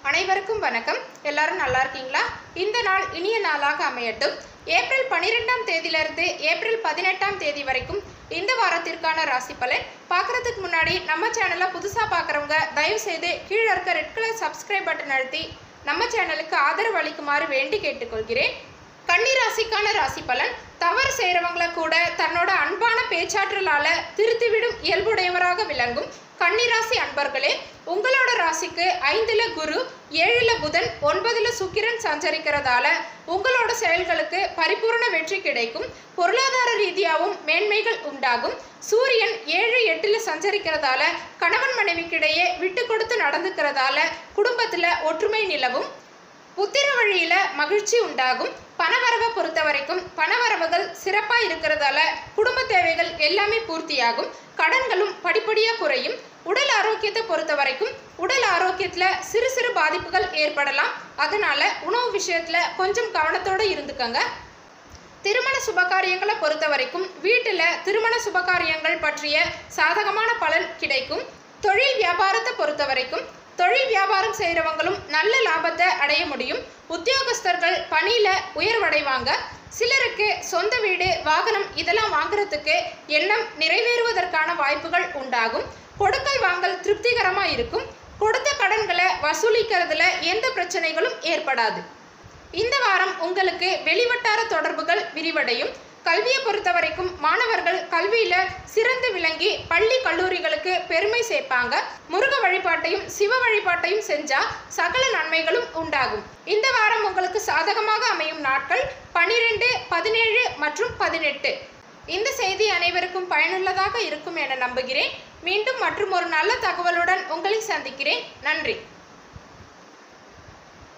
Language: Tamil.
அனைவருக்கும் வணக்கம் எல்லாரும் நல்லா இருக்கீங்களா இந்த நாள் இனிய நாளாக அமையட்டும் ஏப்ரல் பன்னிரெண்டாம் தேதியிலிருந்து ஏப்ரல் பதினெட்டாம் தேதி வரைக்கும் இந்த வாரத்திற்கான ராசி பலன் பார்க்கறதுக்கு முன்னாடி நம்ம சேனலை புதுசாக பார்க்குறவங்க தயவு செய்து கீழே இருக்க ரெட் கலர் சப்ஸ்கிரைப் பட்டன் அழுத்தி நம்ம சேனலுக்கு ஆதரவு அளிக்குமாறு வேண்டி கேட்டுக்கொள்கிறேன் கன்னி ராசிக்கான ராசி பலன் தவறு செய்கிறவங்கள கூட தன்னோட அன்பான பேச்சாற்றலால திருத்திவிடும் இயல்புடையவராக விளங்கும் கன்னிராசி அன்பர்களே உங்களோட ராசிக்கு ஐந்துல குரு ஏழுல புதன் ஒன்பதுல சுக்கிரன் சஞ்சரிக்கிறதால உங்களோட செயல்களுக்கு பரிபூர்ண வெற்றி கிடைக்கும் பொருளாதார ரீதியாகவும் மேன்மைகள் உண்டாகும் சூரியன் ஏழு எட்டுல சஞ்சரிக்கிறதால கணவன் மனைவிக்கிடையே விட்டு கொடுத்து நடந்துக்கிறதால குடும்பத்துல ஒற்றுமை நிலவும் புத்திர வழியில மகிழ்ச்சி உண்டாகும் பணவரவை பொறுத்த வரைக்கும் பணவரவுகள் சிறப்பா இருக்கிறதால குடும்ப தேவைகள் எல்லாமே பூர்த்தியாகும் கடன்களும் படிப்படியா குறையும் உடல் ஆரோக்கியத்தை பொறுத்த வரைக்கும் உடல் ஆரோக்கியத்துல சிறு சிறு பாதிப்புகள் ஏற்படலாம் அதனால உணவு விஷயத்துல கொஞ்சம் கவனத்தோட இருந்துக்கங்க திருமண சுபகாரியங்களை பொறுத்த வரைக்கும் வீட்டில் திருமண சுபகாரியங்கள் பற்றிய சாதகமான பலன் கிடைக்கும் தொழில் வியாபாரத்தை பொறுத்த வரைக்கும் தொழில் வியாபாரம் செய்கிறவங்களும் நல்ல லாபத்தை அடைய முடியும் உத்தியோகஸ்தர்கள் பணியில் உயர்வடைவாங்க சிலருக்கு சொந்த வீடு வாகனம் இதெல்லாம் வாங்குறதுக்கு எண்ணம் நிறைவேறுவதற்கான வாய்ப்புகள் உண்டாகும் கொடுக்கல் வாங்கல் திருப்திகரமாக இருக்கும் கொடுத்த கடன்களை வசூலிக்கிறதுல எந்த பிரச்சனைகளும் ஏற்படாது இந்த வாரம் உங்களுக்கு வெளிவட்டார தொடர்புகள் விரிவடையும் கல்வியை பொறுத்த வரைக்கும் மாணவர்கள் கல்வியில சிறந்து விளங்கி பள்ளி கல்லூரிகளுக்கு பெருமை சேர்ப்பாங்க முருக வழிபாட்டையும் சிவ வழிபாட்டையும் செஞ்சா சகல நன்மைகளும் உண்டாகும் இந்த வாரம் உங்களுக்கு சாதகமாக அமையும் நாட்கள் பனிரெண்டு பதினேழு மற்றும் பதினெட்டு இந்த செய்தி அனைவருக்கும் பயனுள்ளதாக இருக்கும் என நம்புகிறேன் மீண்டும் மற்றும் ஒரு நல்ல தகவலுடன் உங்களை சந்திக்கிறேன் நன்றி